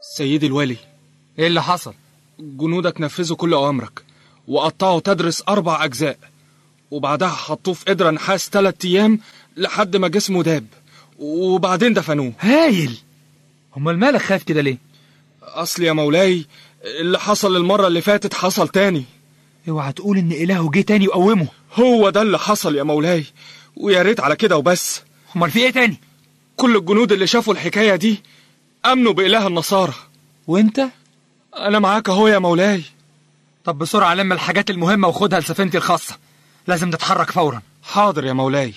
سيدي الوالي ايه اللي حصل جنودك نفذوا كل أوامرك وقطعوا تدرس أربع أجزاء وبعدها حطوه في قدرة نحاس تلات أيام لحد ما جسمه داب وبعدين دفنوه هايل امال مالك خايف كده ليه أصل يا مولاي اللي حصل المرة اللي فاتت حصل تاني اوعى تقول ان الهه جه تاني وقومه هو ده اللي حصل يا مولاي ويا ريت على كده وبس امال في ايه تاني كل الجنود اللي شافوا الحكاية دي أمنوا بإله النصارى وانت أنا معاك أهو يا مولاي طب بسرعه لم الحاجات المهمه وخدها لسفينتي الخاصه لازم نتحرك فورا حاضر يا مولاي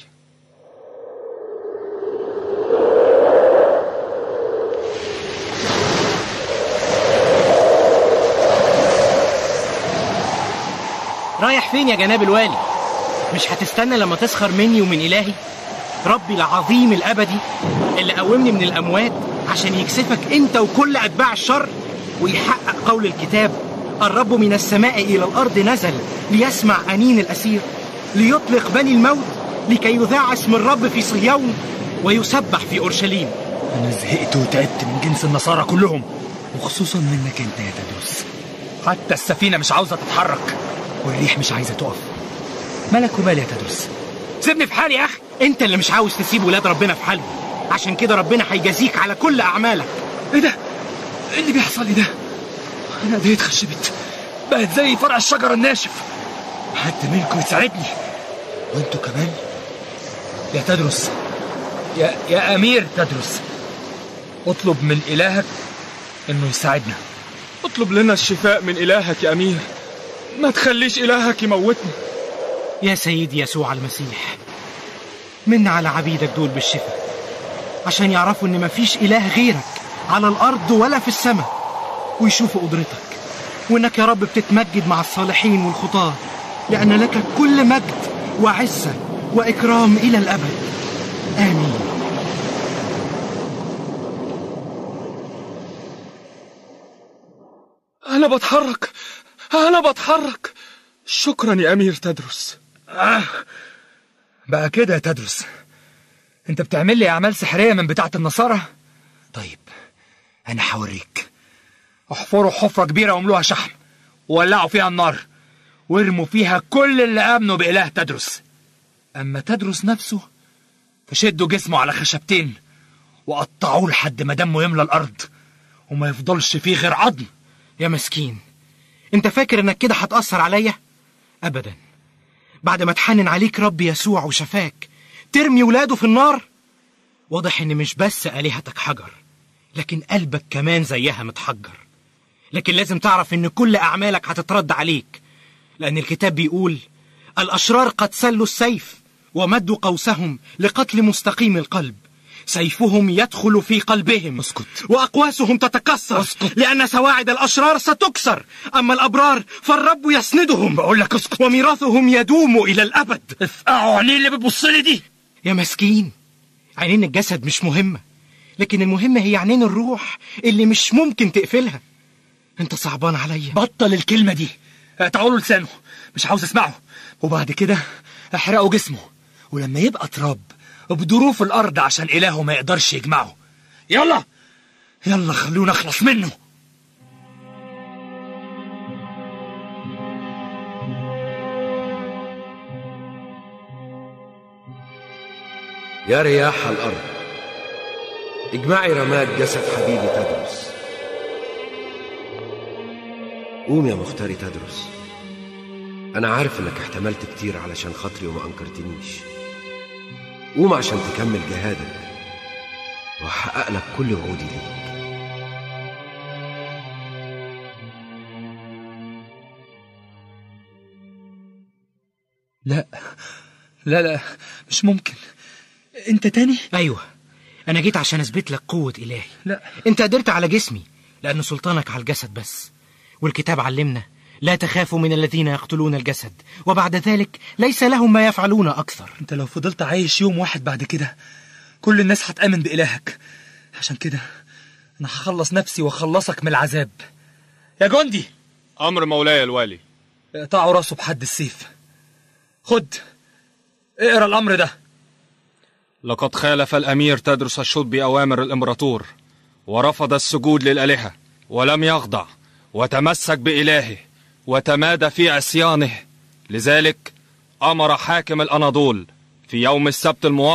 رايح فين يا جناب الوالي مش هتستنى لما تسخر مني ومن إلهي ربي العظيم الأبدي اللي قومني من الأموات عشان يكسفك أنت وكل أتباع الشر ويحقق قول الكتاب الرب من السماء إلى الأرض نزل ليسمع أنين الأسير ليطلق بني الموت لكي يذاع اسم الرب في صهيون ويسبح في أورشليم انا زهقت وتعبت من جنس النصارى كلهم وخصوصا منك انت يا تدوس حتى السفينه مش عاوزه تتحرك والريح مش عايزه تقف مالك ومال يا تدوس سيبني في حالي يا أخي أنت اللي مش عاوز تسيب ولاد ربنا في حالهم عشان كده ربنا هيجازيك على كل أعمالك ايه ده ايه اللي بيحصل لي ده انا ايدي اتخشبت بقت زي فرع الشجر الناشف حد منكم يساعدني وانتوا كمان يا تدرس يا يا امير تدرس اطلب من الهك انه يساعدنا اطلب لنا الشفاء من إلهك يا أمير ما تخليش إلهك يموتنا يا سيدي يسوع المسيح من على عبيدك دول بالشفاء عشان يعرفوا ان مفيش اله غيرك على الارض ولا في السماء ويشوفوا قدرتك وانك يا رب بتتمجد مع الصالحين والخطاة لان لك كل مجد وعزة واكرام الى الابد امين أنا بتحرك أنا بتحرك شكرا يا أمير تدرس بقى كده يا تدرس انت بتعمل لي اعمال سحريه من بتاعه النصارى طيب انا هوريك احفروا حفره كبيره واملوها شحم وولعوا فيها النار وارموا فيها كل اللي امنوا باله تدرس اما تدرس نفسه فشدوا جسمه على خشبتين وقطعوه لحد ما دمه يملى الارض وما يفضلش فيه غير عظم يا مسكين انت فاكر انك كده هتأثر عليا ابدا بعد ما تحنن عليك رب يسوع وشفاك ترمي ولاده في النار واضح ان مش بس آلهتك حجر لكن قلبك كمان زيها متحجر لكن لازم تعرف ان كل اعمالك هتترد عليك لان الكتاب بيقول الاشرار قد سلوا السيف ومدوا قوسهم لقتل مستقيم القلب سيفهم يدخل في قلبهم اسكت. واقواسهم تتكسر اسكت. لان سواعد الاشرار ستكسر اما الابرار فالرب يسندهم بقول لك اسكت وميراثهم يدوم الى الابد افقعوا عينيه اللي بتبص لي دي يا مسكين عينين الجسد مش مهمة لكن المهمة هي عينين الروح اللي مش ممكن تقفلها انت صعبان عليا بطل الكلمة دي اقطعوا له لسانه مش عاوز اسمعه وبعد كده احرقوا جسمه ولما يبقى تراب ابدروه في الارض عشان الهه ما يقدرش يجمعه يلا يلا خلونا نخلص منه يا رياح الأرض اجمعي رماد جسد حبيبي تدرس قوم يا مختاري تدرس أنا عارف إنك احتملت كتير علشان خاطري وما أنكرتنيش قوم عشان تكمل جهادك وأحقق لك كل وعودي ليك لا لا لا مش ممكن انت تاني ايوه انا جيت عشان اثبت لك قوة الهي لا انت قدرت على جسمي لان سلطانك على الجسد بس والكتاب علمنا لا تخافوا من الذين يقتلون الجسد وبعد ذلك ليس لهم ما يفعلون اكثر انت لو فضلت عايش يوم واحد بعد كده كل الناس هتآمن بإلهك عشان كده انا هخلص نفسي واخلصك من العذاب يا جندي أمر مولاي الوالي اقطعوا راسه بحد السيف خد اقرا الامر ده لقد خالف الأمير تدرس الشوط بأوامر الإمبراطور ورفض السجود للآلهة ولم يخضع وتمسك بإلهه وتمادى في عصيانه لذلك أمر حاكم الأناضول في يوم السبت الموافق